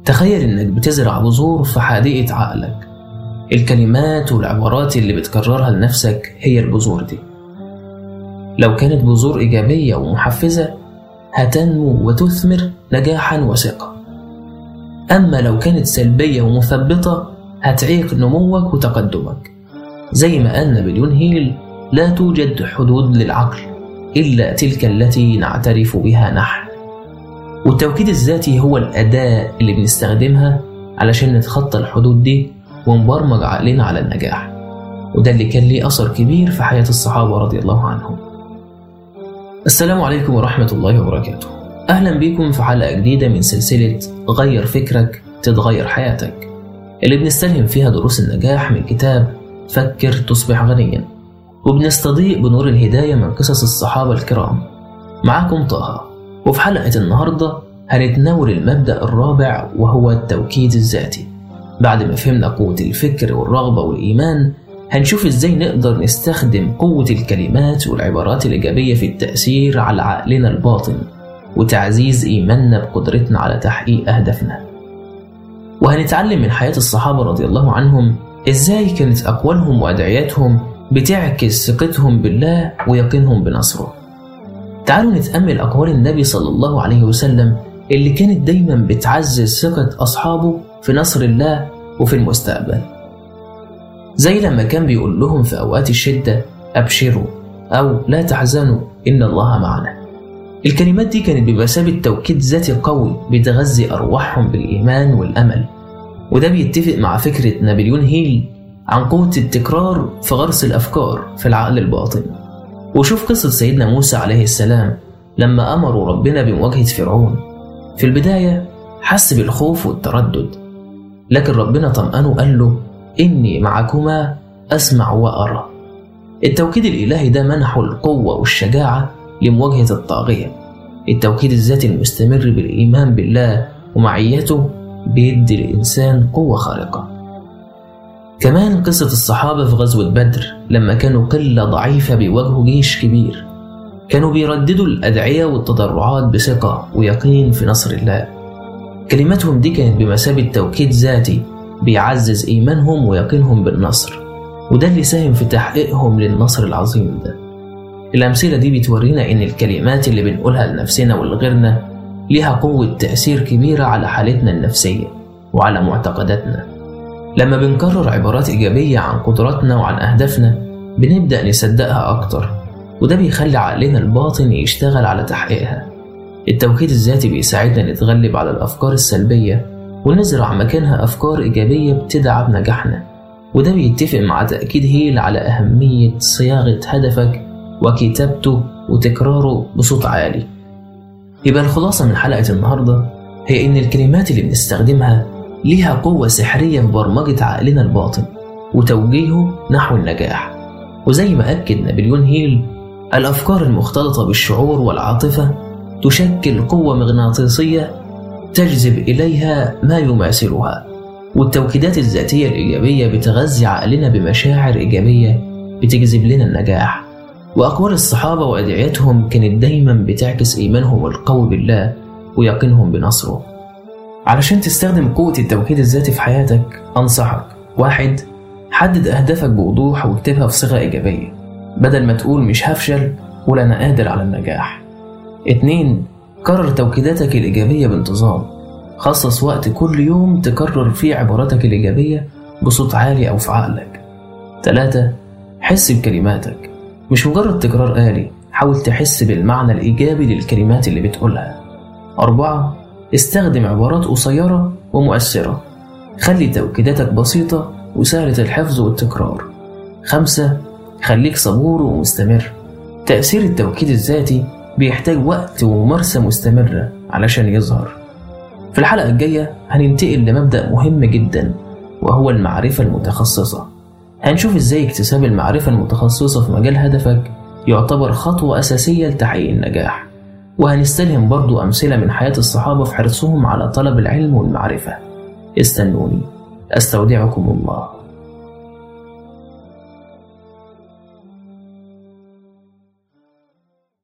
تخيل إنك بتزرع بذور في حديقة عقلك الكلمات والعبارات اللي بتكررها لنفسك هي البذور دي لو كانت بذور إيجابية ومحفزة هتنمو وتثمر نجاحا وثقة أما لو كانت سلبية ومثبطة هتعيق نموك وتقدمك زي ما قال نابليون هيل لا توجد حدود للعقل إلا تلك التي نعترف بها نحن والتوكيد الذاتي هو الأداة اللي بنستخدمها علشان نتخطى الحدود دي ونبرمج عقلنا على النجاح وده اللي كان ليه أثر كبير في حياة الصحابة رضي الله عنهم السلام عليكم ورحمة الله وبركاته أهلا بكم في حلقة جديدة من سلسلة غير فكرك تتغير حياتك اللي بنستلهم فيها دروس النجاح من كتاب فكر تصبح غنيا وبنستضيء بنور الهداية من قصص الصحابة الكرام معكم طه وفي حلقة النهاردة هنتناول المبدأ الرابع وهو التوكيد الذاتي بعد ما فهمنا قوة الفكر والرغبة والإيمان هنشوف ازاي نقدر نستخدم قوة الكلمات والعبارات الإيجابية في التأثير على عقلنا الباطن وتعزيز إيماننا بقدرتنا على تحقيق أهدافنا وهنتعلم من حياة الصحابة رضي الله عنهم ازاي كانت أقوالهم وأدعياتهم بتعكس ثقتهم بالله ويقينهم بنصره تعالوا نتأمل أقوال النبي صلى الله عليه وسلم اللي كانت دايما بتعزز ثقة أصحابه في نصر الله وفي المستقبل زي لما كان بيقول لهم في أوقات الشدة أبشروا أو لا تحزنوا إن الله معنا الكلمات دي كانت بمثابة توكيد ذاتي قوي بتغذي أرواحهم بالإيمان والأمل وده بيتفق مع فكرة نابليون هيل عن قوة التكرار في غرس الأفكار في العقل الباطن وشوف قصة سيدنا موسى عليه السلام لما أمروا ربنا بمواجهة فرعون في البداية حس بالخوف والتردد لكن ربنا طمأنه وقال له إني معكما أسمع وأرى التوكيد الإلهي ده منحه القوة والشجاعة لمواجهة الطاغية التوكيد الذاتي المستمر بالإيمان بالله ومعيته بيدي الإنسان قوة خارقة كمان قصة الصحابة في غزوة بدر لما كانوا قلة ضعيفة بيواجهوا جيش كبير كانوا بيرددوا الأدعية والتضرعات بثقة ويقين في نصر الله كلماتهم دي كانت بمثابة توكيد ذاتي بيعزز إيمانهم ويقينهم بالنصر وده اللي ساهم في تحقيقهم للنصر العظيم ده الأمثلة دي بتورينا إن الكلمات اللي بنقولها لنفسنا ولغيرنا ليها قوة تأثير كبيرة على حالتنا النفسية وعلى معتقداتنا لما بنكرر عبارات إيجابية عن قدراتنا وعن أهدافنا بنبدأ نصدقها أكتر وده بيخلي عقلنا الباطن يشتغل على تحقيقها التوكيد الذاتي بيساعدنا نتغلب على الأفكار السلبية ونزرع مكانها أفكار إيجابية بتدعم نجاحنا وده بيتفق مع تأكيد هيل على أهمية صياغة هدفك وكتابته وتكراره بصوت عالي يبقى الخلاصة من حلقة النهاردة هي إن الكلمات اللي بنستخدمها ليها قوة سحرية في برمجة عقلنا الباطن وتوجيهه نحو النجاح وزي ما أكد نابليون هيل الأفكار المختلطة بالشعور والعاطفة تشكل قوة مغناطيسية تجذب إليها ما يماثلها والتوكيدات الذاتية الإيجابية بتغذي عقلنا بمشاعر إيجابية بتجذب لنا النجاح وأقوال الصحابة وأدعيتهم كانت دايما بتعكس إيمانهم القوي بالله ويقينهم بنصره علشان تستخدم قوة التوكيد الذاتي في حياتك أنصحك واحد حدد أهدافك بوضوح واكتبها في صيغة إيجابية بدل ما تقول مش هفشل قول أنا قادر على النجاح اتنين كرر توكيداتك الإيجابية بانتظام خصص وقت كل يوم تكرر فيه عباراتك الإيجابية بصوت عالي أو في عقلك تلاتة حس بكلماتك مش مجرد تكرار آلي حاول تحس بالمعنى الإيجابي للكلمات اللي بتقولها أربعة استخدم عبارات قصيرة ومؤثرة خلي توكيداتك بسيطة وسهلة الحفظ والتكرار خمسة خليك صبور ومستمر تأثير التوكيد الذاتي بيحتاج وقت وممارسة مستمرة علشان يظهر في الحلقة الجاية هننتقل لمبدأ مهم جدا وهو المعرفة المتخصصة هنشوف ازاي اكتساب المعرفة المتخصصة في مجال هدفك يعتبر خطوة أساسية لتحقيق النجاح وهنستلهم برضو أمثلة من حياة الصحابة في حرصهم على طلب العلم والمعرفة استنوني أستودعكم الله